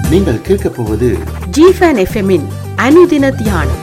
நீங்கள் கேட்கப் போவது ஜிஃபன் எஃப்எம்மின் அனுதின தியானம்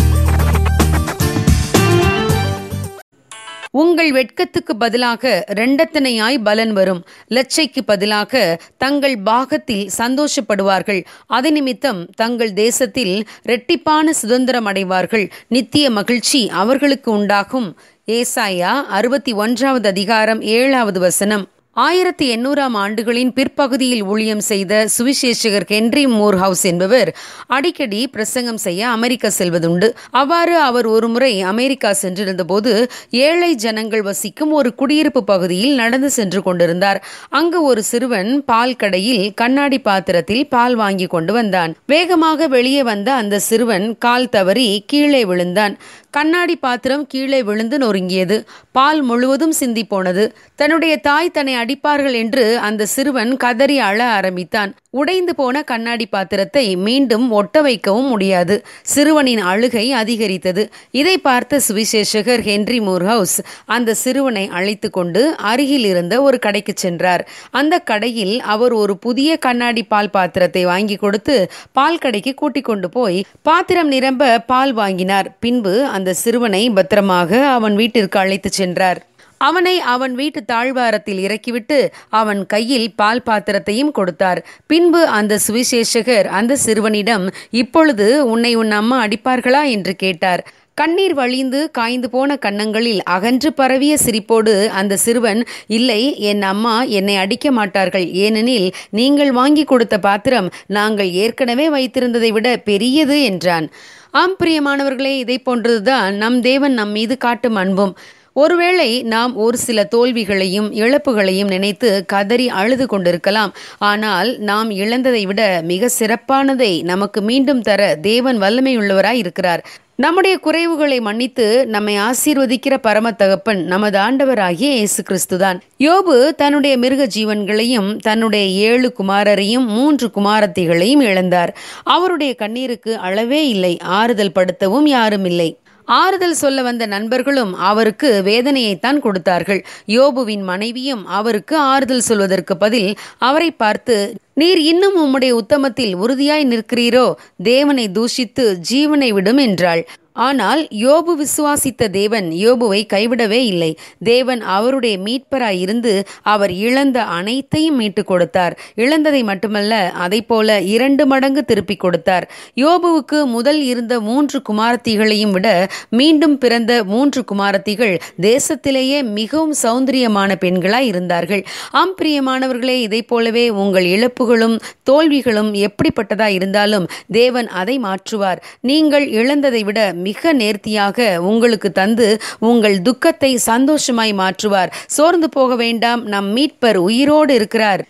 உங்கள் வெட்கத்துக்கு பதிலாக இரண்டத்தனையாய் பலன் வரும் லட்சைக்கு பதிலாக தங்கள் பாகத்தில் சந்தோஷப்படுவார்கள் அது நிமித்தம் தங்கள் தேசத்தில் இரட்டிப்பான சுதந்திரம் அடைவார்கள் நித்திய மகிழ்ச்சி அவர்களுக்கு உண்டாகும் ஏசாயா அறுபத்தி ஒன்றாவது அதிகாரம் ஏழாவது வசனம் ஆயிரத்தி எண்ணூறாம் ஆண்டுகளின் பிற்பகுதியில் ஊழியம் செய்த சுவிசேஷகர் ஹென்றி மூர்ஹவுஸ் என்பவர் அடிக்கடி பிரசங்கம் செய்ய அமெரிக்கா செல்வதுண்டு அவ்வாறு அவர் ஒருமுறை அமெரிக்கா சென்றிருந்தபோது ஏழை ஜனங்கள் வசிக்கும் ஒரு குடியிருப்பு பகுதியில் நடந்து சென்று கொண்டிருந்தார் அங்கு ஒரு சிறுவன் பால் கடையில் கண்ணாடி பாத்திரத்தில் பால் வாங்கி கொண்டு வந்தான் வேகமாக வெளியே வந்த அந்த சிறுவன் கால் தவறி கீழே விழுந்தான் கண்ணாடி பாத்திரம் கீழே விழுந்து நொறுங்கியது பால் முழுவதும் சிந்தி போனது தன்னுடைய தாய் தன்னை அடிப்பார்கள் என்று அந்த சிறுவன் கதறி அழ ஆரம்பித்தான் உடைந்து போன கண்ணாடி பாத்திரத்தை மீண்டும் ஒட்ட வைக்கவும் முடியாது சிறுவனின் அழுகை அதிகரித்தது இதை பார்த்த சுவிசேஷகர் ஹென்றி மூர்ஹவுஸ் அந்த சிறுவனை அழைத்து கொண்டு அருகில் இருந்த ஒரு கடைக்கு சென்றார் அந்த கடையில் அவர் ஒரு புதிய கண்ணாடி பால் பாத்திரத்தை வாங்கி கொடுத்து பால் கடைக்கு கூட்டிக் கொண்டு போய் பாத்திரம் நிரம்ப பால் வாங்கினார் பின்பு அந்த சிறுவனை பத்திரமாக அவன் வீட்டிற்கு அழைத்து சென்றார் அவனை அவன் வீட்டு தாழ்வாரத்தில் இறக்கிவிட்டு அவன் கையில் பால் பாத்திரத்தையும் கொடுத்தார் பின்பு அந்த சுவிசேஷகர் அந்த சிறுவனிடம் இப்பொழுது உன்னை உன் அம்மா அடிப்பார்களா என்று கேட்டார் கண்ணீர் வழிந்து காய்ந்து போன கன்னங்களில் அகன்று பரவிய சிரிப்போடு அந்த சிறுவன் இல்லை என் அம்மா என்னை அடிக்க மாட்டார்கள் ஏனெனில் நீங்கள் வாங்கி கொடுத்த பாத்திரம் நாங்கள் ஏற்கனவே வைத்திருந்ததை விட பெரியது என்றான் ஆம் பிரியமானவர்களே இதை போன்றதுதான் நம் தேவன் நம் மீது காட்டும் அன்பும் ஒருவேளை நாம் ஒரு சில தோல்விகளையும் இழப்புகளையும் நினைத்து கதறி அழுது கொண்டிருக்கலாம் ஆனால் நாம் இழந்ததை விட மிக சிறப்பானதை நமக்கு மீண்டும் தர தேவன் வல்லமையுள்ளவராய் இருக்கிறார் நம்முடைய குறைவுகளை மன்னித்து நம்மை ஆசீர்வதிக்கிற பரம தகப்பன் நமது ஆண்டவராகிய இயேசு கிறிஸ்துதான் யோபு தன்னுடைய மிருக ஜீவன்களையும் தன்னுடைய ஏழு குமாரரையும் மூன்று குமாரத்திகளையும் இழந்தார் அவருடைய கண்ணீருக்கு அளவே இல்லை ஆறுதல் படுத்தவும் யாரும் இல்லை ஆறுதல் சொல்ல வந்த நண்பர்களும் அவருக்கு வேதனையைத்தான் கொடுத்தார்கள் யோபுவின் மனைவியும் அவருக்கு ஆறுதல் சொல்வதற்கு பதில் அவரை பார்த்து நீர் இன்னும் உம்முடைய உத்தமத்தில் உறுதியாய் நிற்கிறீரோ தேவனை தூஷித்து ஜீவனை விடும் என்றாள் ஆனால் யோபு விசுவாசித்த தேவன் யோபுவை கைவிடவே இல்லை தேவன் அவருடைய மீட்பராய் இருந்து அவர் இழந்த அனைத்தையும் மீட்டு கொடுத்தார் இழந்ததை மட்டுமல்ல அதை போல இரண்டு மடங்கு திருப்பி கொடுத்தார் யோபுவுக்கு முதல் இருந்த மூன்று குமாரத்திகளையும் விட மீண்டும் பிறந்த மூன்று குமாரத்திகள் தேசத்திலேயே மிகவும் சௌந்தரியமான பெண்களாய் இருந்தார்கள் ஆம் பிரியமானவர்களே இதை போலவே உங்கள் இழப்புகளும் தோல்விகளும் எப்படிப்பட்டதா இருந்தாலும் தேவன் அதை மாற்றுவார் நீங்கள் இழந்ததை விட மிக நேர்த்தியாக உங்களுக்கு தந்து உங்கள் துக்கத்தை சந்தோஷமாய் மாற்றுவார் சோர்ந்து போக வேண்டாம் நம் மீட்பர் உயிரோடு இருக்கிறார்